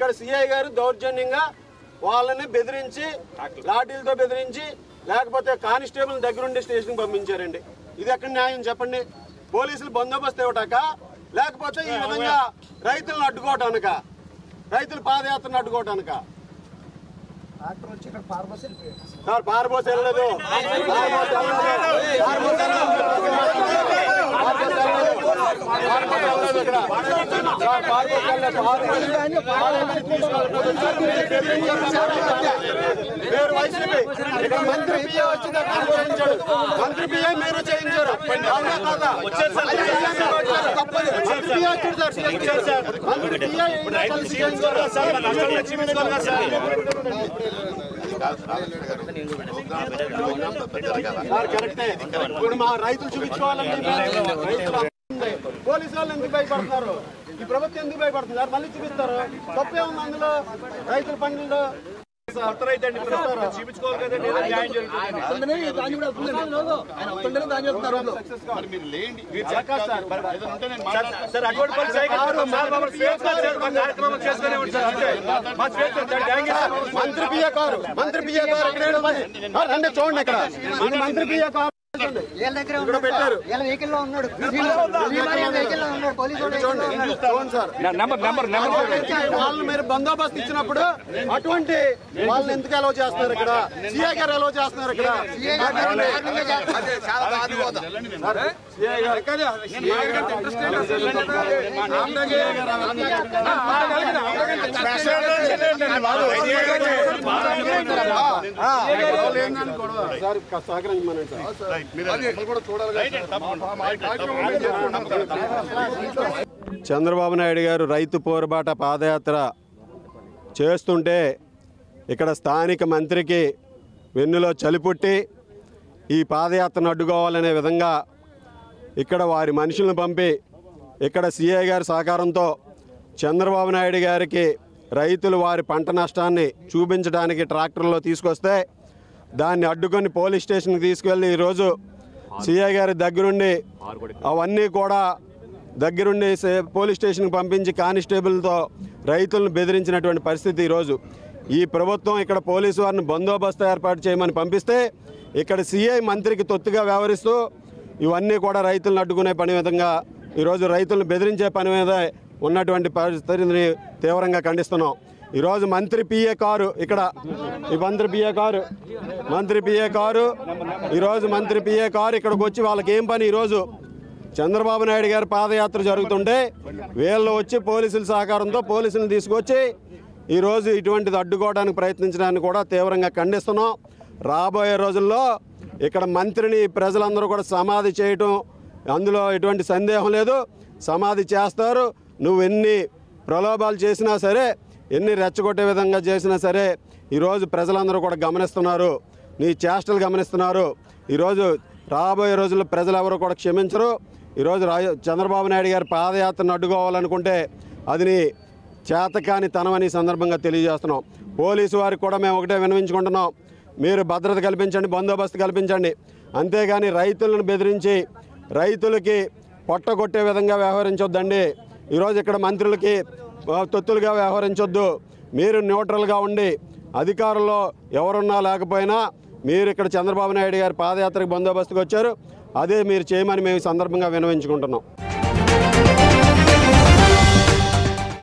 ఇక్కడ సిఐ గారు దౌర్జన్యంగా వాళ్ళని బెదిరించి లాఠీలతో బెదిరించి లేకపోతే కానిస్టేబుల్ దగ్గరుండి స్టేషన్కి పంపించారండి ఇది ఎక్కడ న్యాయం చెప్పండి పోలీసులు బందోబస్తు ఇవ్వటాక లేకపోతే ఈ విధంగా రైతులను అడ్డుకోవటానిక రైతుల పాదయాత్రను అడ్డుకోవటానిక సార్ పారబోసి వెళ్ళలేదు పారబోసి వెళ్ళలేదు. పారబోసి వెళ్ళలేదు. పారబోసి వెళ్ళలేదు. పారబోసి వెళ్ళలేదు ఇక్కడ. సార్ పారబోసి వెళ్ళలేదు. మీరు వైసీపీ ఇక్కడ మంత్రి పిఏ వచ్చి దగ్గర చేయించాడు మంత్రి పిఏ మీరు చేయించారు అవునా కాదా? మంత్రి పిఏ మీరు వచ్చారు. తప్పదు. మంత్రి పిఏ వచ్చాడు సార్. మంత్రి పిఏ కలిసి చేయించారు. సార్ కరెక్టే ఇప్పుడు మా రైతులు చూపించుకోవాలండి రైతులు ఉంది. పోలీసు వాళ్ళు ఎందుకు భయపడుతున్నారు ఈ ప్రభుత్వం ఎందుకు భయపడుతుంది సార్ మళ్ళీ చూపిస్తారు తప్పే ఉంది అందులో రైతుల పనుల్లో కొత్త రైతు అండి ఇప్పుడు వస్తారు. చూపించుకోవాలి కదండి ఏదో న్యాయం జరుగుతుంది. సార్ అటువంటి పని చేయకండి. సార్ మమ్మల్ని స్వేచ్ఛగా చేయాలి. మా కార్యక్రమం చేసుకునే ఉంటాం అంతే. మా స్వేచ్ఛ సార్ థ్యాంక్ యూ సార్. మంత్రి పిఏ కారు మంత్రి పిఏ కారు ఇక్కడ ఏడు మంది. ఆ, రండి చూడండి ఇక్కడ ఇది మంత్రి పిఏ కారు వీళ్ళ దగ్గర ఇక్కడ పెట్టారు వీళ్ళ వెహికల్ లో ఉన్నాడు వెహికల్ లో ఉన్నాడు పోలీసు వాడు vehicle లో ఉన్నాడు చూడండి సార్ నెంబర్ నెంబర్ నెంబర్ వాళ్ళని మీరు బందోబస్తు ఇచ్చినప్పుడు అటువంటి వాళ్ళని ఎందుకు అలవ్ చేస్తున్నారు ఇక్కడ సిఐ గారు అలవ్ చేస్తున్నారు ఇక్కడ సిఐ గారు సార్ సహకరించమనండి సార్ చంద్రబాబు నాయుడు గారు రైతు పోరుబాట పాదయాత్ర చేస్తుంటే ఇక్కడ స్థానిక మంత్రికి వెన్నులో చలిపుట్టి ఈ పాదయాత్రను అడ్డుకోవాలనే విధంగా ఇక్కడ వారి మనుషులను పంపి ఇక్కడ సిఐ గారి సహకారంతో చంద్రబాబు నాయుడు గారికి రైతులు వారి పంట నష్టాన్ని చూపించడానికి ట్రాక్టర్లో తీసుకొస్తే దాన్ని అడ్డుకొని పోలీస్ స్టేషన్కి తీసుకెళ్ళి ఈరోజు సిఐ గారి దగ్గరుండి అవన్నీ కూడా దగ్గరుండి సే- పోలీస్ స్టేషన్కి పంపించి కానిస్టేబుల్తో రైతులను బెదిరించినటువంటి పరిస్థితి ఈరోజు ఈ ప్రభుత్వం ఇక్కడ పోలీసు వారిని బందోబస్తు ఏర్పాటు చేయమని పంపిస్తే ఇక్కడ సిఐ మంత్రికి తొత్తుగా వ్యవహరిస్తూ ఇవన్నీ కూడా రైతులను అడ్డుకునే పని విధంగా ఈరోజు రైతులను బెదిరించే పని మీద ఉన్నటువంటి పరిస్థితిని తీవ్రంగా ఖండిస్తున్నాం ఈరోజు మంత్రి పిఏ కారు ఇక్కడ ఈ మంత్రి పిఏ కారు మంత్రి పిఏ కారు ఈరోజు మంత్రి పిఏ కారు ఇక్కడికి వచ్చి వాళ్ళకి ఏం పని ఈరోజు చంద్రబాబు నాయుడు గారి పాదయాత్ర జరుగుతుంటే వీళ్ళు వచ్చి పోలీసుల సహకారంతో పోలీసులను తీసుకొచ్చి ఈరోజు ఇటువంటిది అడ్డుకోవడానికి ప్రయత్నించడానికి కూడా తీవ్రంగా ఖండిస్తున్నాం రాబోయే రోజుల్లో ఇక్కడ మంత్రిని ప్రజలందరూ కూడా సమాధి చేయటం అందులో ఎటువంటి సందేహం లేదు సమాధి చేస్తారు నువ్వు ఎన్ని ప్రలోభాలు చేసినా సరే ఎన్ని రెచ్చగొట్టే విధంగా చేసినా సరే ఈరోజు ప్రజలందరూ కూడా గమనిస్తున్నారు నీ చేష్టలు గమనిస్తున్నారు ఈరోజు రాబోయే రోజుల్లో ప్రజలు ఎవరు కూడా క్షమించరు ఈరోజు రా చంద్రబాబు నాయుడు గారి పాదయాత్రను అడ్డుకోవాలనుకుంటే అది నీ చేతకాని తనమని ఈ సందర్భంగా తెలియజేస్తున్నాం పోలీసు వారికి కూడా మేము ఒకటే వినవించుకుంటున్నాం మీరు భద్రత కల్పించండి బందోబస్తు కల్పించండి అంతేగాని రైతులను బెదిరించి రైతులకి పొట్టగొట్టే విధంగా వ్యవహరించొద్దండి ఈరోజు ఇక్కడ మంత్రులకి ఆ, తొత్తులుగా వ్యవహరించొద్దు మీరు న్యూట్రల్గా ఉండి అధికారంలో ఎవరున్నా లేకపోయినా మీరు ఇక్కడ చంద్రబాబు నాయుడు గారి పాదయాత్రకు బందోబస్తుకు వచ్చారు అదే మీరు చేయమని మేము ఈ సందర్భంగా వినవించుకుంటున్నాం